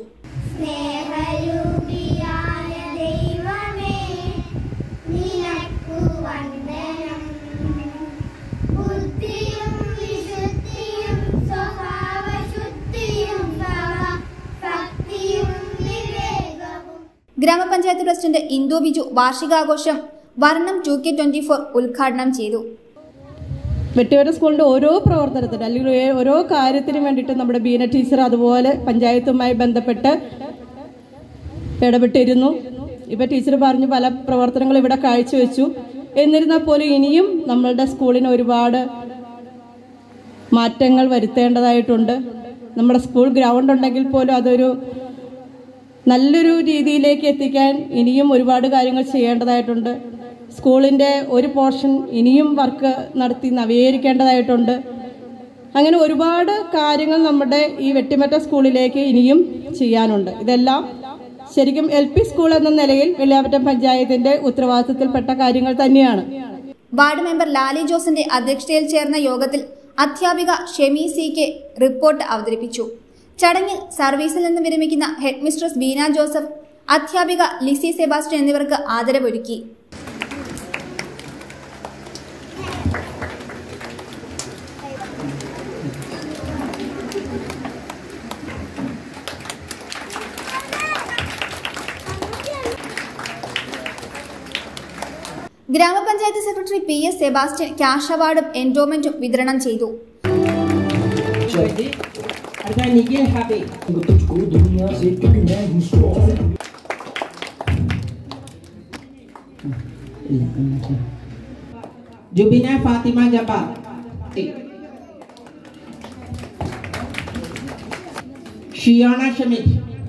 സ്നേഹരൂപിയായ ദൈവമേ നിനക്കു വന്ദനം ബുദ്ധിയും വിശുദ്ധിയും സ്വഭാവശുദ്ധിയും ഭക്തിയും വിവേകവും ഗ്രാമപഞ്ചായത്ത് പ്രസിഡന്റ് ഇന്ദു ബിജു വാർഷികാഘോഷം വർണ്ണം ടു കെ ട്വന്റി ഫോർ ഉദ്ഘാടനം ചെയ്തു വെട്ടുവര സ്കൂളിൻ്റെ ഓരോ പ്രവർത്തനത്തിനും അല്ലെങ്കിൽ ഏ- ഓരോ കാര്യത്തിനും വേണ്ടിയിട്ട് നമ്മുടെ ബീന ടീച്ചർ അതുപോലെ പഞ്ചായത്തുമായി ബന്ധപ്പെട്ട് ഇടപെട്ടിരുന്നു ഇപ്പം ടീച്ചർ പറഞ്ഞു പല പ്രവർത്തനങ്ങളും ഇവിടെ കാഴ്ചവെച്ചു എന്നിരുന്നാൽ പോലും ഇനിയും നമ്മളുടെ സ്കൂളിന് ഒരുപാട് മാറ്റങ്ങൾ വരുത്തേണ്ടതായിട്ടുണ്ട് നമ്മുടെ സ്കൂൾ ഗ്രൗണ്ട് ഉണ്ടെങ്കിൽ പോലും അതൊരു നല്ലൊരു രീതിയിലേക്ക് എത്തിക്കാൻ ഇനിയും ഒരുപാട് കാര്യങ്ങൾ ചെയ്യേണ്ടതായിട്ടുണ്ട് സ്കൂളിൻ്റെ ഒരു പോർഷൻ ഇനിയും വർക്ക് നടത്തി നവീകരിക്കേണ്ടതായിട്ടുണ്ട് അങ്ങനെ ഒരുപാട് കാര്യങ്ങൾ നമ്മുടെ ഈ വെട്ടിമറ്റ സ്കൂളിലേക്ക് ഇനിയും ചെയ്യാനുണ്ട് ഇതെല്ലാം ശരിക്കും എൽ പി സ്കൂൾ എന്ന നിലയിൽ വെള്ളിയാപറ്റം പഞ്ചായത്തിന്റെ ഉത്തരവാദിത്തത്തിൽപ്പെട്ട കാര്യങ്ങൾ തന്നെയാണ് വാർഡ് മെമ്പർ ലാലി ജോസിന്റെ അധ്യക്ഷതയിൽ ചേർന്ന യോഗത്തിൽ അധ്യാപിക ഷെമി സി കെ റിപ്പോർട്ട് അവതരിപ്പിച്ചു ചടങ്ങിൽ സർവീസിൽ നിന്ന് വിരമിക്കുന്ന ഹെഡ് മിസ്ട്രസ് ബീന ജോസഫ് അധ്യാപിക ലിസി സെബാസ്റ്റ്യൻ എന്നിവർക്ക് ആദരവൊരുക്കി ഗ്രാമപഞ്ചായത്ത് secretary P S Sebastian cash അവാർഡും എൻഡോമെന്റും വിതരണം ചെയ്തു जुबीना Fatima Jabbar शियाना शमीद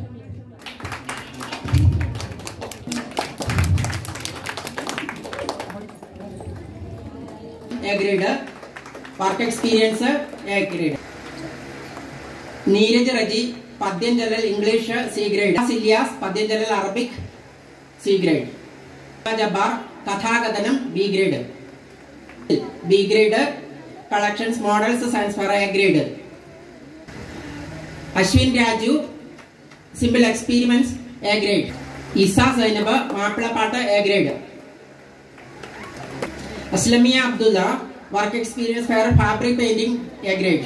A grade work experience A grade Neeraj Reji പദ്യം ജലൽ ഇംഗ്ലീഷ് സി ഗ്രേഡ് സില്യാസ് പദ്യം ജലൽ അറബിക് സി ഗ്രേഡ് ജബ്ബാർ കഥാകഥനം B grade B grade collections models science fair A grade Ashwin Raju simple experiments A grade Isa Zainab മാപ്പിളപ്പാട്ട് A grade Aslamiya Abdulla work experience fair fabric painting A grade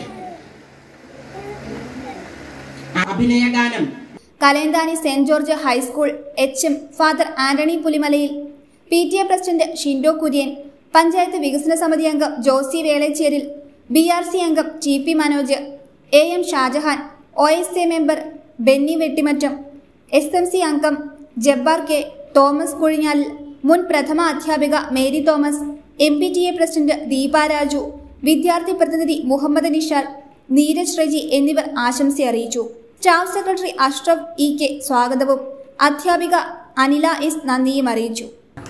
അഭിനയ ഗാനം Kalayanthani saint George high school H M father Antony പുലിമലയിൽ P T A president Shindo Kurian panchayat വികസന സമിതി അംഗം ജോസി വേളച്ചേരിൽ B R C അംഗം T P Manoj A M Shajahan O S A member Benny Vettimattom S M C അംഗം Jabbar K Thomas കുഴിഞ്ഞാലിൽ മുൻ പ്രഥമ അധ്യാപിക Mary Thomas M P T A president Deepa Raju വിദ്യാർത്ഥി പ്രതിനിധി മുഹമ്മദ് നിഷാൽ നീരജ് റെജി എന്നിവർ ആശംസ അറിയിച്ചു staff secretary Ashraf E K സ്വാഗതവും അധ്യാപിക അനില എസ് നന്ദിയും അറിയിച്ചു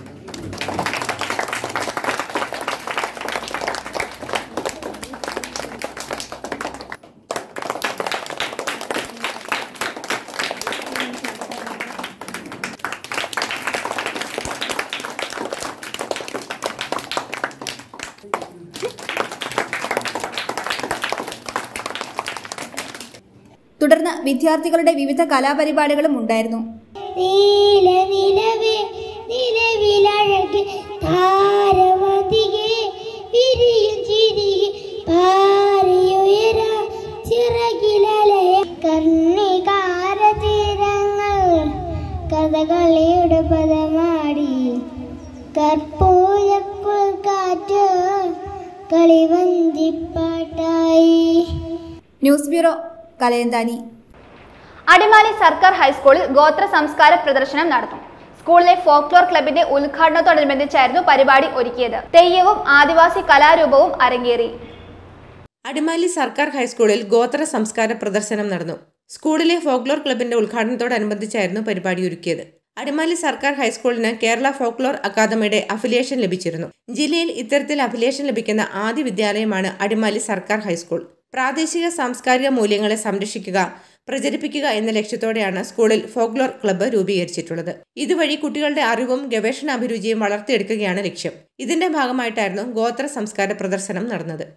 തുടർന്ന് വിദ്യാർത്ഥികളുടെ വിവിധ കലാപരിപാടികളും ഉണ്ടായിരുന്നു നീല നിലവേ നിലവിലഴകെ താരവതികെ വിരിയും ചിരികെ പാറിയുയര ചിറകിലലയ കണ്ണികാര തീരങ്ങൾ കഥകളിയുടെ പദമാടി കർപ്പൂരക്കുൾ കാറ്റ് കളിവഞ്ചിപ്പാട്ടായി ന്യൂസ് ബ്യൂറോ കലയന്താനി അടിമാലി സർക്കാർ ഹൈസ്കൂളിൽ ഗോത്ര സംസ്കാര പ്രദർശനം നടത്തും സ്കൂളിലെ ഫോക്ലോർ ക്ലബിന്റെ ഉദ്ഘാടനത്തോടനുബന്ധിച്ചായിരുന്നു പരിപാടി ഒരുക്കിയത് തെയ്യവും ആദിവാസി കലാരൂപവും അരങ്ങേറി അടിമാലി സർക്കാർ ഹൈസ്കൂളിൽ ഗോത്ര സംസ്കാര പ്രദർശനം നടന്നു സ്കൂളിലെ ഫോക്ലോർ ക്ലബിന്റെ ഉദ്ഘാടനത്തോടനുബന്ധിച്ചായിരുന്നു പരിപാടി ഒരുക്കിയത് അടിമാലി സർക്കാർ ഹൈസ്കൂളിന് കേരള ഫോക്ലോർ അക്കാദമിയുടെ അഫിലിയേഷൻ ലഭിച്ചിരുന്നു ജില്ലയിൽ ഇത്തരത്തിൽ അഫിലിയേഷൻ ലഭിക്കുന്ന ആദ്യ വിദ്യാലയമാണ് അടിമാലി സർക്കാർ ഹൈസ്കൂൾ പ്രാദേശിക സാംസ്കാരിക മൂല്യങ്ങളെ സംരക്ഷിക്കുക പ്രചരിപ്പിക്കുക എന്ന ലക്ഷ്യത്തോടെയാണ് സ്കൂളിൽ ഫോക്ലോർ ക്ലബ്ബ് രൂപീകരിച്ചിട്ടുള്ളത് ഇതുവഴി കുട്ടികളുടെ അറിവും ഗവേഷണ അഭിരുചിയും വളർത്തിയെടുക്കുകയാണ് ലക്ഷ്യം ഇതിന്റെ ഭാഗമായിട്ടായിരുന്നു ഗോത്ര സംസ്കാര പ്രദർശനം നടന്നത്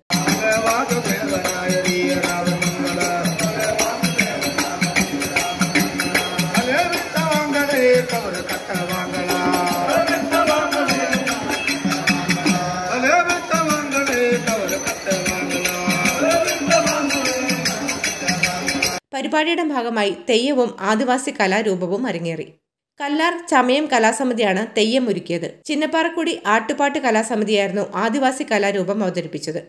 പരിപാടിയുടെ ഭാഗമായി തെയ്യവും ആദിവാസി കലാരൂപവും അരങ്ങേറി കല്ലാർ ചമയം കലാസമിതിയാണ് തെയ്യം ഒരുക്കിയത് ചിന്നപ്പാറക്കുടി ആട്ടുപാട്ട് കലാസമിതിയായിരുന്നു ആദിവാസി കലാരൂപം അവതരിപ്പിച്ചത്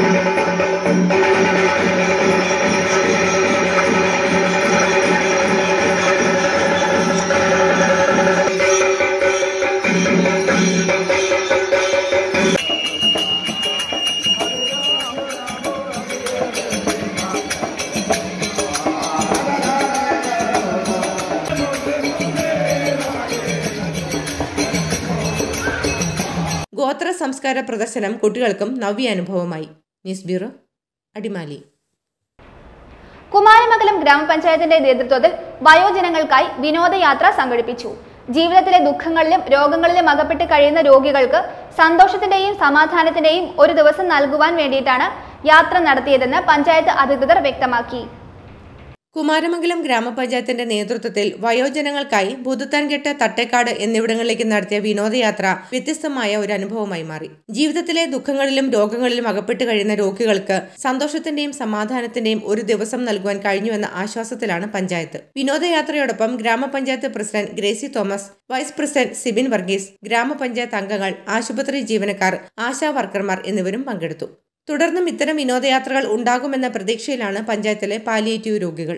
ഗോത്ര സംസ്കാര പ്രദർശനം കുട്ടികൾക്കും നവ്യ അനുഭവമായി ന്യൂസ് ബ്യൂറോ അടിമാലി കുമാരമംഗലം ഗ്രാമപഞ്ചായത്തിന്റെ നേതൃത്വത്തിൽ വയോജനങ്ങൾക്കായി വിനോദയാത്ര സംഘടിപ്പിച്ചു ജീവിതത്തിലെ ദുഃഖങ്ങളിലും രോഗങ്ങളിലും അകപ്പെട്ട് കഴിയുന്ന രോഗികൾക്ക് സന്തോഷത്തിന്റെയും സമാധാനത്തിന്റെയും ഒരു ദിവസം നൽകുവാൻ വേണ്ടിയിട്ടാണ് യാത്ര നടത്തിയതെന്ന് പഞ്ചായത്ത് അധികൃതർ വ്യക്തമാക്കി കുമാരമംഗലം ഗ്രാമപഞ്ചായത്തിന്റെ നേതൃത്വത്തിൽ വയോജനങ്ങൾക്കായി ഭൂതത്താൻകെട്ട് തട്ടേക്കാട് എന്നിവിടങ്ങളിലേക്ക് നടത്തിയ വിനോദയാത്ര വ്യത്യസ്തമായ ഒരു അനുഭവമായി മാറി ജീവിതത്തിലെ ദുഃഖങ്ങളിലും രോഗങ്ങളിലും അകപ്പെട്ട് കഴിയുന്ന രോഗികൾക്ക് സന്തോഷത്തിന്റെയും സമാധാനത്തിന്റെയും ഒരു ദിവസം നൽകുവാൻ കഴിഞ്ഞുവെന്ന ആശ്വാസത്തിലാണ് പഞ്ചായത്ത് വിനോദയാത്രയോടൊപ്പം ഗ്രാമപഞ്ചായത്ത് president Gracy Thomas vice president Sibin Varghese ഗ്രാമപഞ്ചായത്ത് അംഗങ്ങൾ ആശുപത്രി ജീവനക്കാർ ആശാ വർക്കർമാർ എന്നിവരും പങ്കെടുത്തു തുടർന്നും ഇത്തരം വിനോദയാത്രകൾ ഉണ്ടാകുമെന്ന പ്രതീക്ഷയിലാണ് പഞ്ചായത്തിലെ പാലിയേറ്റീവ് രോഗികൾ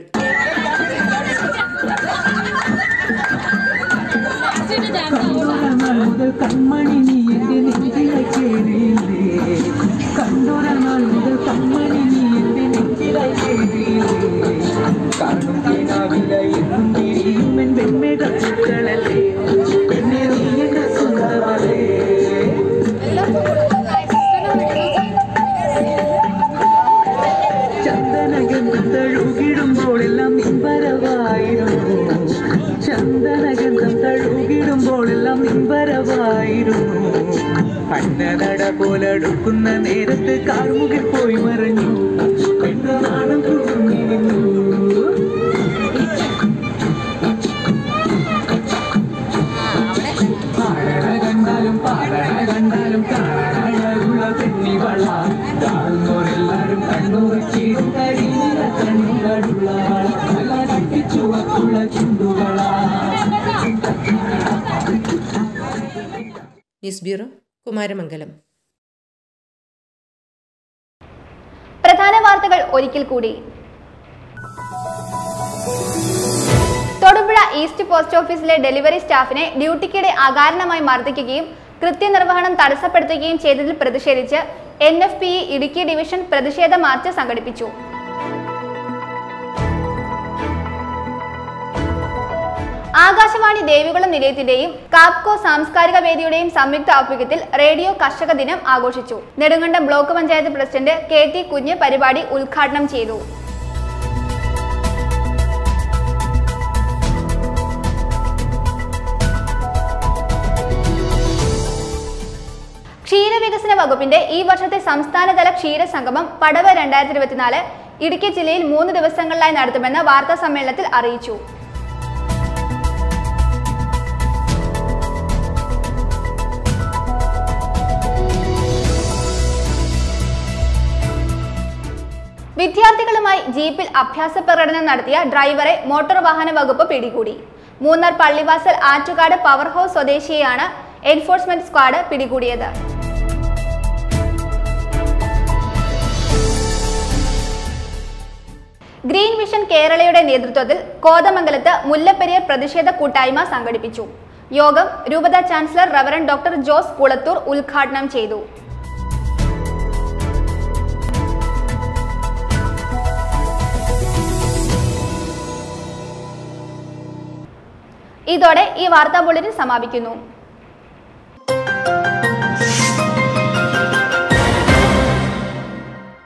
കൺമണി നീ എന്റെ നെഞ്ചിലെ കേറിയില്ലേ കണ്ടൊര നാൾ മുതൽ കൺമണി നീ എന്റെ നെഞ്ചിലെ കേറിയില്ലേ കാണും കിനാവില എന്നും തിരിയും എൻ പെൺമേട പൂക്കളല്ലേ പെണ്ണെ നീ എന്റെ സ്വന്തമല്ലേ ചന്ദനഗന്ധം തഴുകിടുമ്പോഴെല്ലാം നിൻവരവായിരുന്നു ചന്ദനഗന്ധം തഴുകിടുമ്പോഴെല്ലാം നിൻവരവായിരുന്നു അന്നനട പോലടുക്കുന്ന നേരത്ത് കാർമുകിൽ പോയി മറഞ്ഞു പെണ്ണാണം കുടുങ്ങിയിരുന്നു കണ്ണുവച്ചിടും കരിനിറ കണ്ണുകളുള്ളവൾ നല്ല ചുവപ്പുള്ള ചുണ്ടുകളാ ന്യൂസ് ബ്യൂറോ കുമാരമംഗലം പ്രധാന വാർത്തകൾ ഒരിക്കൽ കൂടി തൊടുപുഴ ഈസ്റ്റ് പോസ്റ്റ് ഓഫീസിലെ ഡെലിവറി സ്റ്റാഫിനെ ഡ്യൂട്ടിക്കിടെ അകാരണമായി മർദ്ദിക്കുകയും കൃത്യനിർവഹണം തടസ്സപ്പെടുത്തുകയും ചെയ്തതിൽ പ്രതിഷേധിച്ച് N F P Idukki division പ്രതിഷേധ മാർച്ച് സംഘടിപ്പിച്ചു ആകാശവാണി ദേവികുളം നിലയത്തിന്റെയും കാപ്കോ സാംസ്കാരിക വേദിയുടെയും സംയുക്ത ആഭിമുഖ്യത്തിൽ റേഡിയോ കർഷക ദിനം ആഘോഷിച്ചു Nedumkandam block panchayat president K T Kunju പരിപാടി ഉദ്ഘാടനം ചെയ്തു ക്ഷീരവികസന വകുപ്പിന്റെ ഈ വർഷത്തെ സംസ്ഥാനതല ക്ഷീര സംഗമം പടവ് രണ്ടായിരത്തി ഇരുപത്തിനാല് ഇടുക്കി ജില്ലയിൽ മൂന്ന് ദിവസങ്ങളിലായി നടത്തുമെന്ന് വാർത്താ സമ്മേളനത്തിൽ അറിയിച്ചു വിദ്യാർത്ഥികളുമായി ജീപ്പിൽ അഭ്യാസ പ്രകടനം നടത്തിയ ഡ്രൈവറെ മോട്ടോർ വാഹന വകുപ്പ് പിടികൂടി മൂന്നാർ പള്ളിവാസൽ ആറ്റുകാട് പവർ ഹൗസ് സ്വദേശിയെയാണ് എൻഫോഴ്സ്മെന്റ് സ്ക്വാഡ് പിടികൂടിയത് ഗ്രീൻ വിഷൻ കേരളയുടെ നേതൃത്വത്തിൽ കോതമംഗലത്ത് മുല്ലപ്പെരിയാർ പ്രതിഷേധ കൂട്ടായ്മ സംഘടിപ്പിച്ചു യോഗം രൂപത chancellor reverend doctor Jose Kulathoor ഉദ്ഘാടനം ചെയ്തു ഇതോടെ ഈ വാർത്താ ബുള്ളറ്റിൻ സമാപിക്കുന്നു